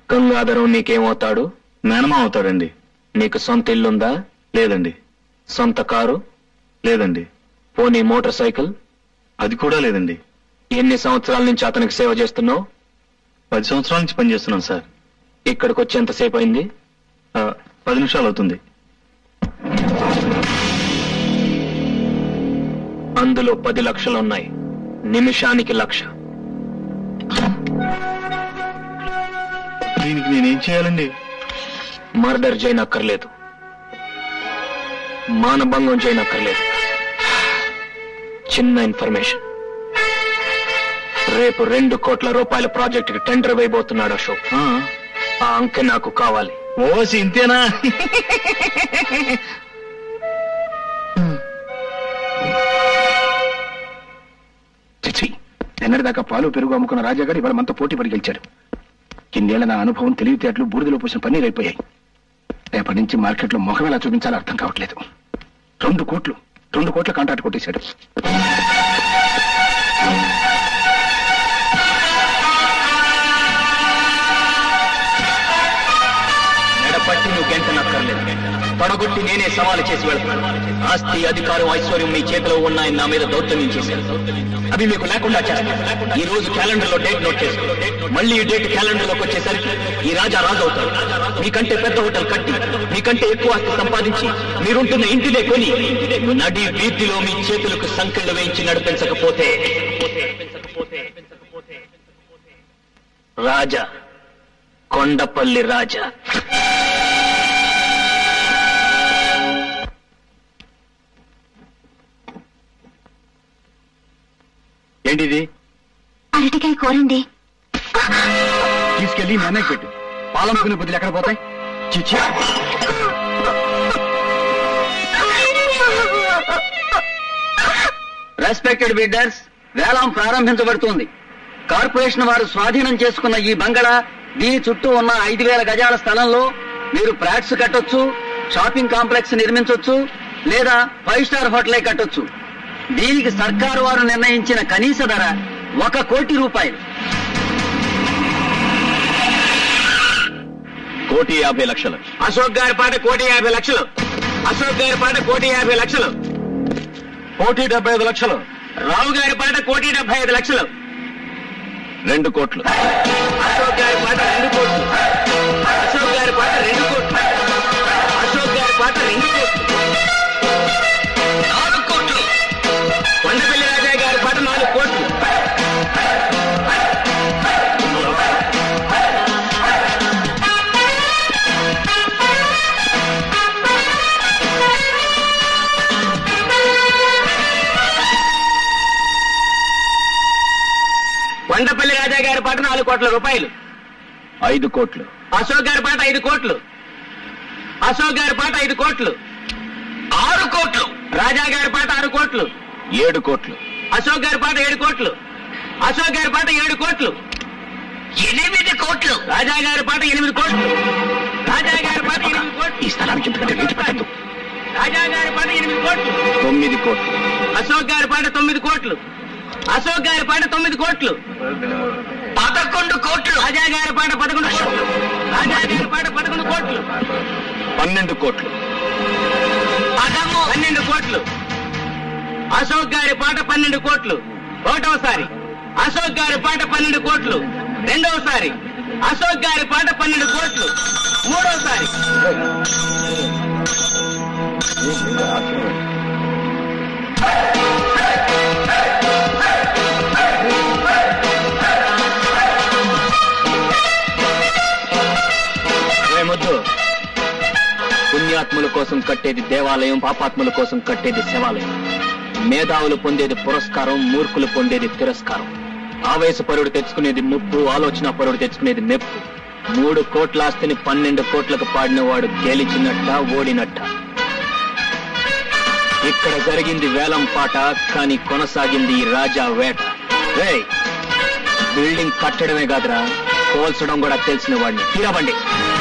గంగాధరం నీకేమవుతాడు మేనమా అవుతాడండి నీకు సొంత ఇల్లుందా లేదండి సొంత కారు లేదండి పోనీ మోటార్ సైకిల్ అది కూడా లేదండి ఎన్ని సంవత్సరాల నుంచి అతనికి సేవ చేస్తున్నావు పది సంవత్సరాల నుంచి పనిచేస్తున్నాను సార్ ఇక్కడికి వచ్చి ఎంతసేపు అయింది ఆ, పది నిమిషాలు అవుతుంది అందులో పది లక్షలున్నాయి నిమిషానికి లక్ష దీనికి నేనేం చేయాలండి మర్డర్ చేయనక్కర్లేదు మానభంగం చేయనక్కర్లేదు చిన్న ఇన్ఫర్మేషన్ రేపు రెండు కోట్ల రూపాయల ప్రాజెక్టుకి టెండర్ వేయబోతున్నాడు అశోక్ ఆ, ఆ అంకె నాకు కావాలి ఓసి ఇంతేనా చిచి నిన్నటిదాకా పాలు పెరుగు అమ్ముకున్న రాజాగారు ఇవాళ మనతో పోటీ పడి గెలిచాడు కిందేళ్ల నా అనుభవం తెలివితేటలు బూడిదలో పోసిన పన్నీరు అయిపోయాయి రేపటి నుంచి మార్కెట్లో ముఖం ఎలా చూపించాలో అర్థం కావట్లేదు రెండు కోట్లు రెండు కోట్ల కాంట్రాక్ట్ కొట్టేశాడు మెడపట్టి నువ్వు గెంటనక్కర్లేదు పడగొట్టి నేనే సవాలు చేసి వెళ్తాను ఆస్తి అధికారం ఐశ్వర్యం మీ చేతిలో ఉన్నాయని నా మీద దౌర్జన్యం చేశారు అవి మీకు లేకుండా చేస్తాను ఈ రోజు క్యాలెండర్ లో డేట్ నోట్ చేసుకో మళ్ళీ ఈ డేట్ క్యాలెండర్ లోకి వచ్చేసరికి ఈ రాజా రాజు అవుతాడు మీకంటే పెద్ద హోటల్ కట్టి మీకంటే ఎక్కువ ఆస్తి సంపాదించి మీరుంటున్న ఇంటినే కొని నడి వీధిలో మీ చేతులకు సంకెళ్ళు వేయించి నడిపించకపోతే రాజా కొండపల్లి రాజా ఏంటిది అరటికాయ కూరండి తీసుకెళ్లి మీ అన్నయ్య పెట్టు పాలనుకునే బుద్ధులు ఎక్కడ పోతాయి చిచి రెస్పెక్టెడ్ బిడ్డర్స్ వేలం ప్రారంభించబడుతోంది కార్పొరేషన్ వారు స్వాధీనం చేసుకున్న ఈ బంగళా దీని చుట్టూ ఉన్న ఐదు వేల గజాల స్థలంలో మీరు ఫ్లాట్స్ కట్టొచ్చు షాపింగ్ కాంప్లెక్స్ నిర్మించొచ్చు లేదా ఫైవ్ స్టార్ హోటలే కట్టొచ్చు దీనికి సర్కారు వారు నిర్ణయించిన కనీస ధర ఒక కోటి రూపాయలు కోటి యాభై లక్షలు అశోక్ గారి పాట కోటి యాభై లక్షలు అశోక్ గారి పాట కోటి యాభై లక్షలు కోటి డెబ్బై ఐదు లక్షలు రావు గారి పాట కోటి డెబ్బై ఐదు లక్షలు రెండు కోట్లు అశోక్ గారి పాట రెండు కోట్లు అశోక్ గారి పాట రెండు కోట్లు అశోక్ గారి పాట రెండు కోట్లు నాలుగు కోట్లు కొండపల్లి రాజా గారి పాట నాలుగు కోట్లు కొండపల్లి రాజా గారి పాట నాలుగు కోట్ల రూపాయలు ఐదు కోట్లు అశోక్ గారి పాట ఐదు కోట్లు అశోక్ గారి పాట ఐదు కోట్లు ఆరు కోట్లు రాజా గారి పాట ఆరు కోట్లు ఏడు కోట్లు అశోక్ గారి పాట ఏడు కోట్లు అశోక్ గారి పాట ఏడు కోట్లు ఎనిమిది కోట్లు రాజా గారి పాట ఎనిమిది కోట్లు రాజా గారి పాట ఎనిమిది కోట్లు ఈ స్థలానికి ఇంతకంటే రేటు పెట్టద్దు రాజా గారి పాట ఎనిమిది కోట్లు తొమ్మిది కోట్లు అశోక్ గారి పాట తొమ్మిది కోట్లు అశోక్ గారి పాట తొమ్మిది కోట్లు పదకొండు కోట్లు రాజా గారి పాట పదకొండు కోట్లు రాజా గారి పాట పదకొండు కోట్లు పన్నెండు కోట్లు పదము పన్నెండు కోట్లు అశోక్ గారి పాట పన్నెండు కోట్లు ఒకటవసారి అశోక్ గారి పాట పన్నెండు కోట్లు రెండవసారి అశోక్ గారి పాట పన్నెండు కోట్లు మూడవసారి రేమొద్దు పుణ్యాత్ముల కోసం కట్టేది దేవాలయం పాపాత్ముల కోసం కట్టేది శివాలయం మేధావులు పొందేది పురస్కారం మూర్ఖులు పొందేది తిరస్కారం ఆవేశపరుడు తెచ్చుకునేది ముప్పు ఆలోచన పరుడు తెచ్చుకునేది మెప్పు మూడు కోట్ల ఆస్తిని పన్నెండు కోట్లకు పాడినవాడు గెలిచినట్ట ఓడినట్ట ఇక్కడ జరిగింది వేలం పాట కానీ కొనసాగింది ఈ రాజా వేట రేయ్, బిల్డింగ్ కట్టడమే కాదురా కోల్చడం కూడా తెలిసిన వాడిని తీరవండి